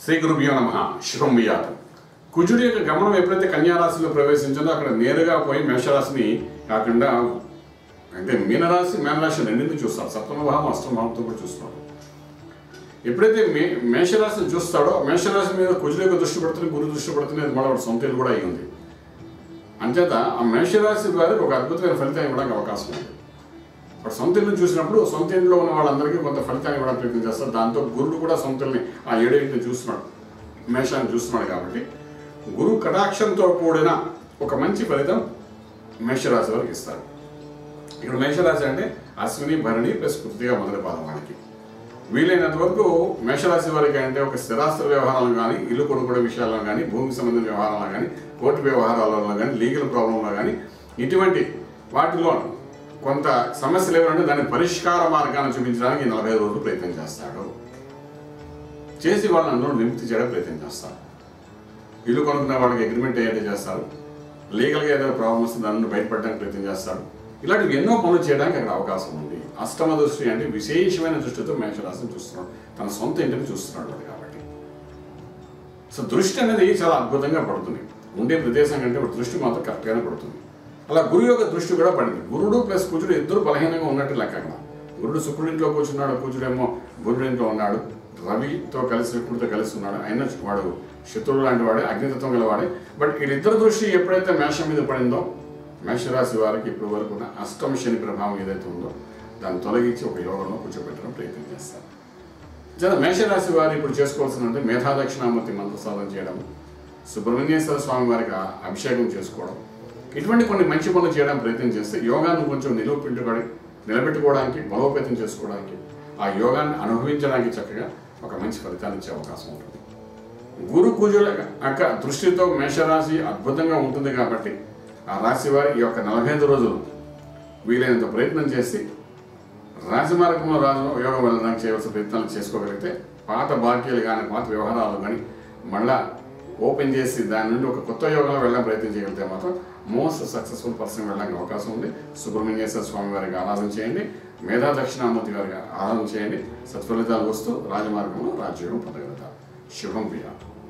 శ్రీ గురుభ్యో నమ శుభం వియాతం కుజుడి యొక్క గమనం ఎప్పుడైతే కన్యారాశిలో ప్రవేశించిందో అక్కడ నేరుగా పోయి మేషరాశిని కాకుండా అంటే మీనరాశి మేనరాశి రెండింటిని చూస్తారు సప్తమ భావం అష్టమ భావంతో కూడా చూస్తున్నారు ఎప్పుడైతే మే మేషరాశిని చూస్తాడో మేషరాశి మీద కుజుడు యొక్క దృష్టి పడుతుంది గురు దృష్టి పడుతుంది అది మళ్ళీ వాడు సొంత ఇల్లు కూడా అయి ఉంది అంచేత ఆ మేషరాశి వారికి ఒక అద్భుతమైన ఫలితం ఇవ్వడానికి అవకాశం ఉంది వాడు సొంత ఇల్లు చూసినప్పుడు సొంత ఇంట్లో ఉన్న వాళ్ళందరికీ కొంత ఫలితాన్ని ఇవ్వడానికి ప్రయత్నం చేస్తారు దాంతో గురుడు కూడా సొంత ఇల్ని ఆ ఏడు ఇంటిని చూస్తున్నాడు మేషాన్ని చూస్తున్నాడు కాబట్టి గురు కటాక్షంతో కూడిన ఒక మంచి ఫలితం మేషరాశి వారికి ఇస్తారు ఇక్కడ మేషరాశి అంటే అశ్విని భరణి ప్లస్ కృతిగా మొదటి పాదం వారికి వీలైనంత వరకు మేషరాశి వారికి అంటే ఒక స్థిరాస్తి వ్యవహారాలు కానీ ఇల్లు కొనుగోలు విషయాల్లో కానీ భూమి సంబంధించిన వ్యవహారాల్లో కానీ కోర్టు వ్యవహారాలలో కానీ లీగల్ ప్రాబ్లంలో కానీ ఇటువంటి వాటిలో కొంత సమస్యలు ఏమంటే దాని పరిష్కార మార్గాన్ని చూపించడానికి ఈ నలభై ఐదు రోజులు ప్రయత్నం చేస్తాడు చేసి వాళ్ళని అందులో విముక్తి చేయడం ప్రయత్నం చేస్తారు ఇల్లు కొనుక్కున్న వాళ్ళకి అగ్రిమెంట్ అయ్యేట్టు చేస్తారు లీగల్గా ఏదైనా ప్రాబ్లమ్ వస్తే దాన్ని బయటపడడానికి ప్రయత్నం చేస్తారు ఇలాంటివి ఎన్నో పనులు చేయడానికి అక్కడ అవకాశం ఉంది అష్టమ దృష్టి అంటే విశేషమైన దృష్టితో మేషరాశిని చూస్తున్నాడు తన సొంత ఇంటిని చూస్తున్నాడు అది కాబట్టి సో దృష్టి అనేది చాలా అద్భుతంగా పడుతుంది ఉండే ప్రదేశం కంటే ఒక దృష్టి మాత్రం కరెక్ట్గానే పడుతుంది అలా గురువు యొక్క దృష్టి కూడా పడింది గురుడు ప్లస్ కుజుడు ఇద్దరు బలహీనంగా ఉన్నట్టు లెక్క అక్కడ గురుడు శుక్రుడింట్లో కూర్చున్నాడు కుజుడేమో గురుడింట్లో ఉన్నాడు రవితో కలిసి శుక్రుడితో కలిసి ఉన్నాడు అయినా వాడు శత్రుడు లాంటి వాడే అగ్నితత్వం గలవాడే బట్ వీళ్ళిద్దరు దృష్టి ఎప్పుడైతే మేషం మీద పడిందో మేషరాశి వారికి ఇప్పటి వరకు ఉన్న అష్టమ శని ప్రభావం ఏదైతే ఉందో దాన్ని తొలగించి ఒక యోగంలో కూర్చోబెట్టడం ప్రయత్నం చేస్తారు జన మేషరాశి వారు ఇప్పుడు చేసుకోవాల్సిందంటే మేధా దక్షిణామూర్తి మంత్ర సాధన చేయడం సుబ్రహ్మణ్యేశ్వర స్వామి వారికి ఆ అభిషేకం చేసుకోవడం ఇటువంటి కొన్ని మంచి పనులు చేయడం ప్రయత్నం చేస్తే యోగాన్ని కొంచెం నిలువపెట్టుకొని నిలబెట్టుకోవడానికి బలోపేతం చేసుకోవడానికి ఆ యోగాన్ని అనుభవించడానికి చక్కగా ఒక మంచి ఫలితాన్ని ఇచ్చే అవకాశం ఉంటుంది గురు కుజుల యొక్క దృష్టితో మేషరాశి అద్భుతంగా ఉంటుంది కాబట్టి ఆ రాశి వారి ఈ యొక్క నలభై ఐదు రోజులు వీలైనంత ప్రయత్నం చేసి రాజమార్గంలో రాజు యోగం వెళ్ళడానికి చేయవలసిన ప్రయత్నాలు చేసుకోగలిగితే పాత బాకీలు కానీ పాత వ్యవహారాలు కానీ మళ్ళా ఓపెన్ చేసి దాని నుండి ఒక కొత్త యోగంలో వెళ్ళడం ప్రయత్నం చేయగలిగితే మాత్రం మోస్ట్ సక్సెస్ఫుల్ పర్సన్ వెళ్ళడానికి అవకాశం ఉంది సుబ్రహ్మణ్యేశ్వర స్వామి వారికి ఆరాధన చేయండి మేధా దక్షిణామూర్తి వారికి ఆరాధన చేయండి సత్ఫలితాలు వస్తూ రాజమార్గంలో రాజ్యోగం పొందగలుగుతారు శుభం వియాతం